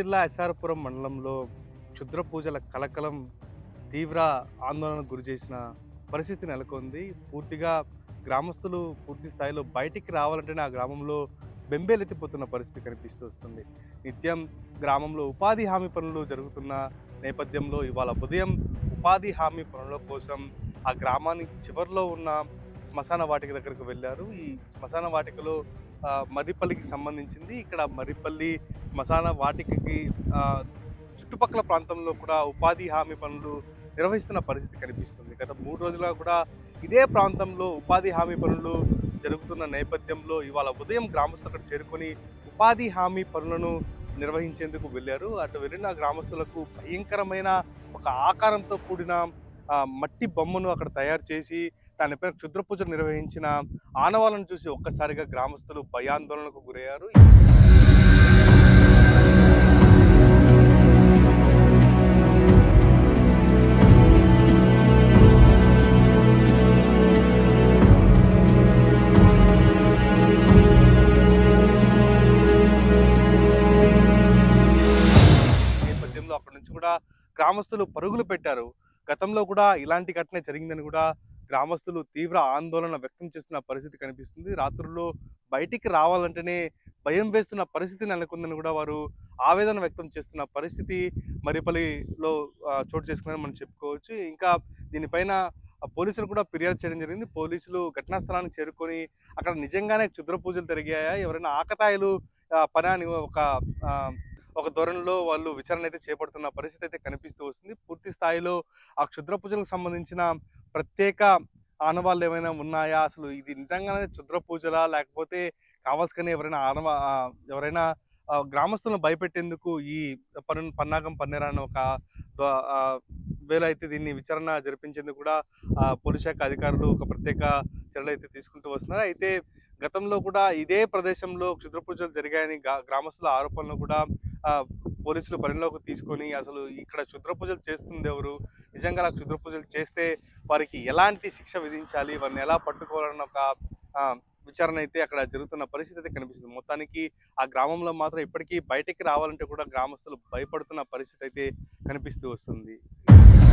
జిల్లా ఎస్ఆర్పురం మండలంలో క్షుద్ర పూజల కలకలం తీవ్ర ఆందోళనకు గురి చేసిన పరిస్థితి నెలకొంది పూర్తిగా గ్రామస్తులు పూర్తి స్థాయిలో బయటికి రావాలంటేనే ఆ గ్రామంలో బెంబేలెత్తిపోతున్న పరిస్థితి కనిపిస్తూ వస్తుంది నిత్యం గ్రామంలో ఉపాధి హామీ పనులు జరుగుతున్న నేపథ్యంలో ఇవాళ ఉదయం ఉపాధి హామీ పనుల కోసం ఆ గ్రామానికి చివరిలో ఉన్న శ్మశాన వాటిక దగ్గరకు వెళ్ళారు ఈ శ్మశాన వాటికలో ఆ, మర్రిపల్లికి సంబంధించింది ఇక్కడ మర్రిపల్లి శ్మశాన వాటికకి ఆ, చుట్టుపక్కల ప్రాంతంలో కూడా ఉపాధి హామీ పనులు నిర్వహిస్తున్న పరిస్థితి కనిపిస్తుంది గత మూడు రోజులుగా కూడా ఇదే ప్రాంతంలో ఉపాధి హామీ పనులు జరుగుతున్న నేపథ్యంలో ఇవాళ ఉదయం గ్రామస్తులు అక్కడ చేరుకొని ఉపాధి హామీ పనులను నిర్వహించేందుకు వెళ్ళారు అటు వెళ్ళిన గ్రామస్తులకు భయంకరమైన ఒక ఆకారంతో కూడిన ఆ, మట్టి బొమ్మను అక్కడ తయారు చేసి దానిపైన క్షుద్ర పూజ నిర్వహించిన ఆనవాళ్ళను చూసి ఒక్కసారిగా గ్రామస్తులు భయాందోళనకు గురయ్యారు నేపథ్యంలో అక్కడ నుంచి కూడా గ్రామస్తులు పరుగులు పెట్టారు గతంలో కూడా ఇలాంటి ఘటన జరిగిందని కూడా గ్రామస్తులు తీవ్ర ఆందోళన వ్యక్తం చేస్తున్న పరిస్థితి కనిపిస్తుంది రాత్రుల్లో బయటికి రావాలంటేనే భయం వేస్తున్న పరిస్థితి నెలకొందని కూడా వారు ఆవేదన వ్యక్తం చేస్తున్న పరిస్థితి మరిపల్లిలో ఆ, చోటు చేసుకుని మనం చెప్పుకోవచ్చు ఇంకా దీనిపైన ఆ, పోలీసులు కూడా ఫిర్యాదు చేయడం జరిగింది పోలీసులు ఘటనా స్థలానికి చేరుకొని అక్కడ నిజంగానే క్షుద్ర పూజలు జరిగాయా ఎవరైనా ఆకతాయిలు ఆ, పని అని ఒక ఆ, ఒక ధోరణిలో వాళ్ళు విచారణ అయితే చేపడుతున్న పరిస్థితి అయితే కనిపిస్తూ వస్తుంది పూర్తి స్థాయిలో ఆ క్షుద్ర పూజలకు సంబంధించిన ప్రత్యేక ఆనవాళ్ళు ఏమైనా ఉన్నాయా అసలు ఇది నిజంగానే క్షుద్ర పూజలా లేకపోతే కావాల్సుకనే ఎవరైనా ఆనవా ఆ, ఎవరైనా ఆ, గ్రామస్తులను భయపెట్టేందుకు ఈ పన్ను పన్నాగం పన్నేరా అని ఒక ద- ఆ, వేళ అయితే దీన్ని విచారణ జరిపించేందుకు కూడా ఆ, పోలీస్ శాఖ అధికారులు ఒక ప్రత్యేక చర్యలు అయితే తీసుకుంటూ వస్తున్నారు అయితే గతంలో కూడా ఇదే ప్రదేశంలో క్షుద్ర పూజలు జరిగాయని గా- గ్రామస్తుల ఆరోపణలు కూడా ఆ, పోలీసులు పరిణలోకి తీసుకొని అసలు ఇక్కడ క్షుద్ర పూజలు చేస్తుంది ఎవరు నిజంగా అలా క్షుద్ర పూజలు చేస్తే వారికి ఎలాంటి శిక్ష విధించాలి వారిని ఎలా పట్టుకోవాలన్న ఒక ఆ, విచారణ అయితే అక్కడ జరుగుతున్న పరిస్థితి అయితే కనిపిస్తుంది మొత్తానికి ఆ గ్రామంలో మాత్రం ఇప్పటికీ బయటికి రావాలంటే కూడా గ్రామస్తులు భయపడుతున్న పరిస్థితి అయితే కనిపిస్తూ వస్తుంది